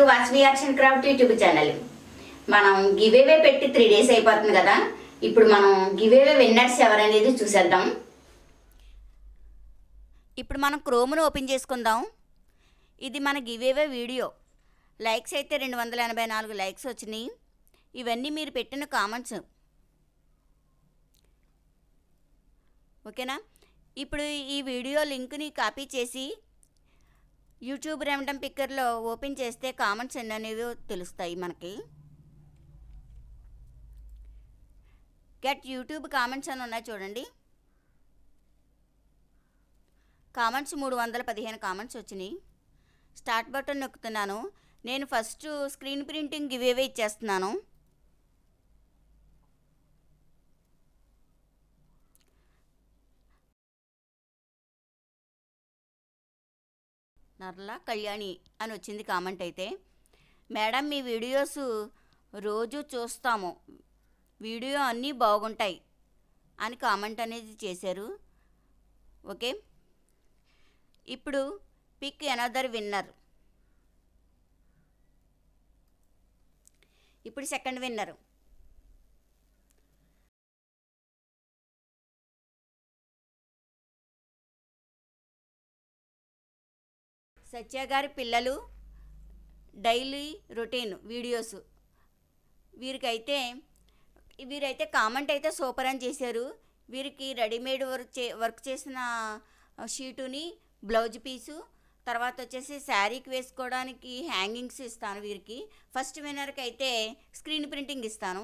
Vasavi arts and craft YouTube channel మనం giveaway పెట్టి three days అయిపోతుంది కదా ఇప్పుడు మనం గివేవే విన్నర్స్ ఎవరనేది చూసేద్దాం ఇప్పుడు మనం క్రోమ్ను ఓపెన్ చేసుకుందాం ఇది మన గివేవే వీడియో లైక్స్ అయితే రెండు వందల ఎనభై నాలుగు లైక్స్ వచ్చినాయి ఇవన్నీ మీరు పెట్టిన కామెంట్స్ ఓకేనా ఇప్పుడు ఈ వీడియో లింక్ని కాపీ చేసి యూట్యూబ్ రెమటం పిక్కర్లో ఓపెన్ చేస్తే కామెంట్స్ ఎన్ని అనేవి తెలుస్తాయి మనకి గెట్ యూట్యూబ్ కామెంట్స్ అని ఉన్నాయి చూడండి కామెంట్స్ మూడు వందల పదిహేను కామెంట్స్ వచ్చినాయి స్టార్ట్ బటన్ నొక్కుతున్నాను నేను ఫస్ట్ స్క్రీన్ ప్రింటింగ్ ఇవేవే ఇచ్చేస్తున్నాను నర్లా కళ్యాణి అని వచ్చింది కామెంట్ అయితే మేడం మీ వీడియోస్ రోజు చూస్తాము వీడియో అన్నీ బాగుంటాయి అని కామెంట్ అనేది చేశారు ఓకే ఇప్పుడు పిక్ ఎనదర్ విన్నర్ ఇప్పుడు సెకండ్ విన్నర్ సత్య గారి పిల్లలు డైలీ రొటీన్ వీడియోస్ వీరికైతే వీరైతే కామెంట్ అయితే సూపర్ అని చేశారు వీరికి రెడీమేడ్ వర్క్ చే వర్క్ చేసిన షీటుని బ్లౌజ్ పీసు తర్వాత వచ్చేసి శారీకి వేసుకోవడానికి హ్యాంగింగ్స్ ఇస్తాను వీరికి ఫస్ట్ విన్నర్కి అయితే స్క్రీన్ ప్రింటింగ్ ఇస్తాను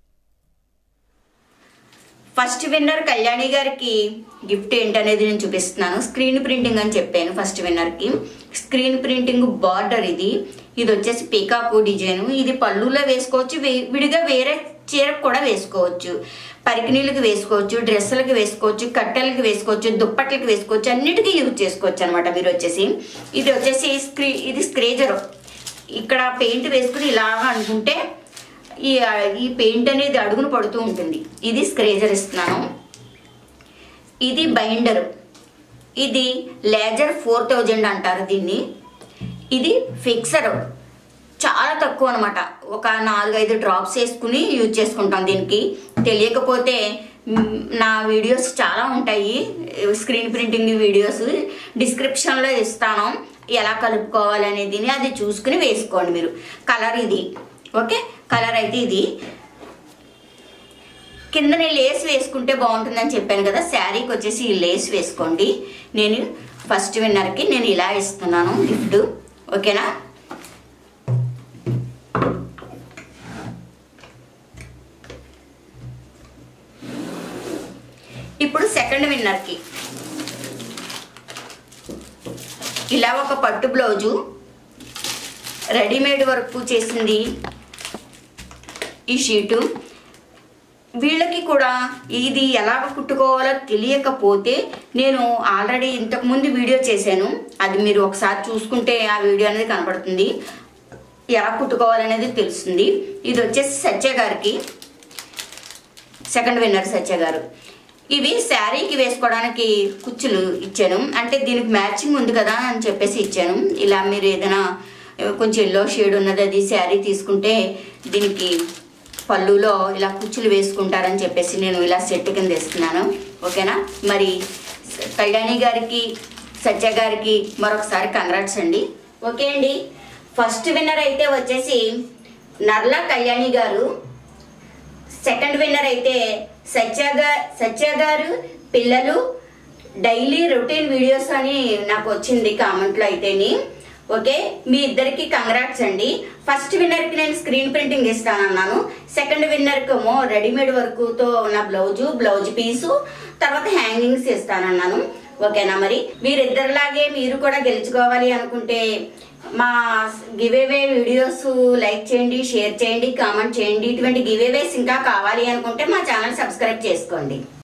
ఫస్ట్ విన్నర్ కళ్యాణి గారికి గిఫ్ట్ ఏంటనేది నేను చూపిస్తున్నాను స్క్రీన్ ప్రింటింగ్ అని చెప్పాను ఫస్ట్ విన్నర్కి స్క్రీన్ ప్రింటింగ్ బార్డర్ ఇది ఇది వచ్చేసి పీకాకు డిజైన్ ఇది పళ్ళులో వేసుకోవచ్చు వే- విడిగా వేరే చీరకు కూడా వేసుకోవచ్చు పరికినీళ్ళకి వేసుకోవచ్చు డ్రెస్సులకి వేసుకోవచ్చు కట్టెలకి వేసుకోవచ్చు దుప్పట్లకి వేసుకోవచ్చు అన్నిటికీ యూజ్ చేసుకోవచ్చు అనమాట మీరు వచ్చేసి ఇది వచ్చేసి స్క్రీ ఇది స్క్రేజర్ ఇక్కడ పెయింట్ వేసుకుని ఇలాగా అనుకుంటే ఈ ఈ పెయింట్ అనేది అడుగును పడుతూ ఉంటుంది ఇది స్క్రేజర్ ఇస్తున్నాను ఇది బైండర్ ఇది లేజర్ ఫోర్ థౌజండ్ అంటారు దీన్ని ఇది ఫిక్సర్ చాలా తక్కువ అనమాట ఒక నాలుగైదు డ్రాప్స్ వేసుకుని యూజ్ చేసుకుంటాం దీనికి తెలియకపోతే మ్, నా వీడియోస్ చాలా ఉంటాయి స్క్రీన్ ప్రింటింగ్ వీడియోస్ డిస్క్రిప్షన్లో ఇస్తాను ఎలా కలుపుకోవాలి అనేది అది చూసుకుని వేసుకోండి మీరు కలర్ ఇది ఓకే కలర్ అయితే ఇది కిందనే లేస్ వేసుకుంటే బాగుంటుందని చెప్పాను కదా శారీకి వచ్చేసి ఈ లేస్ వేసుకోండి నేను ఫస్ట్ విన్నర్కి నేను ఇలా ఇస్తున్నాను గిఫ్ట్ ఓకేనా ఇప్పుడు సెకండ్ విన్నర్కి ఇలా ఒక పట్టు బ్లౌజు రెడీమేడ్ వర్క్ చేసింది ఈ షీటు వీళ్ళకి కూడా ఇది ఎలాగ కుట్టుకోవాలో తెలియకపోతే నేను ఆల్రెడీ ఇంతకుముందు వీడియో చేశాను అది మీరు ఒకసారి చూసుకుంటే ఆ వీడియో అనేది కనపడుతుంది ఎలా కుట్టుకోవాలనేది తెలుస్తుంది ఇది వచ్చేసి సత్య గారికి సెకండ్ విన్నర్ సత్య గారు ఇవి శారీకి వేసుకోవడానికి కుచ్చులు ఇచ్చాను అంటే దీనికి మ్యాచింగ్ ఉంది కదా అని చెప్పేసి ఇచ్చాను ఇలా మీరు ఏదైనా కొంచెం ఎల్లో షేడ్ ఉన్నది అది శారీ తీసుకుంటే దీనికి పళ్ళులో ఇలా కుచ్చులు వేసుకుంటారని చెప్పేసి నేను ఇలా సెట్ కింద ఇస్తున్నాను ఓకేనా మరి కళ్యాణి గారికి సత్య గారికి మరొకసారి కంగ్రాట్స్ అండి ఓకే అండి ఫస్ట్ విన్నర్ అయితే వచ్చేసి నర్లా కళ్యాణి గారు సెకండ్ విన్నర్ అయితే సత్య గా- సత్య గారు పిల్లలు డైలీ రొటీన్ వీడియోస్ అని నాకు వచ్చింది కామెంట్లో అయితేని ఓకే మీ ఇద్దరికి కంగ్రాట్స్ అండి ఫస్ట్ విన్నర్కి నేను స్క్రీన్ ప్రింటింగ్ ఇస్తానన్నాను సెకండ్ విన్నర్కి ఏమో రెడీమేడ్ వర్క్తో ఉన్న బ్లౌజు బ్లౌజ్ పీసు తర్వాత హ్యాంగింగ్స్ ఇస్తానన్నాను ఓకేనా మరి మీరిద్దరిలాగే మీరు కూడా గెలుచుకోవాలి అనుకుంటే మా గివేవే వీడియోస్ లైక్ చేయండి షేర్ చేయండి కామెంట్ చేయండి ఇటువంటి గివేవేస్ ఇంకా కావాలి అనుకుంటే మా ఛానల్ సబ్స్క్రైబ్ చేసుకోండి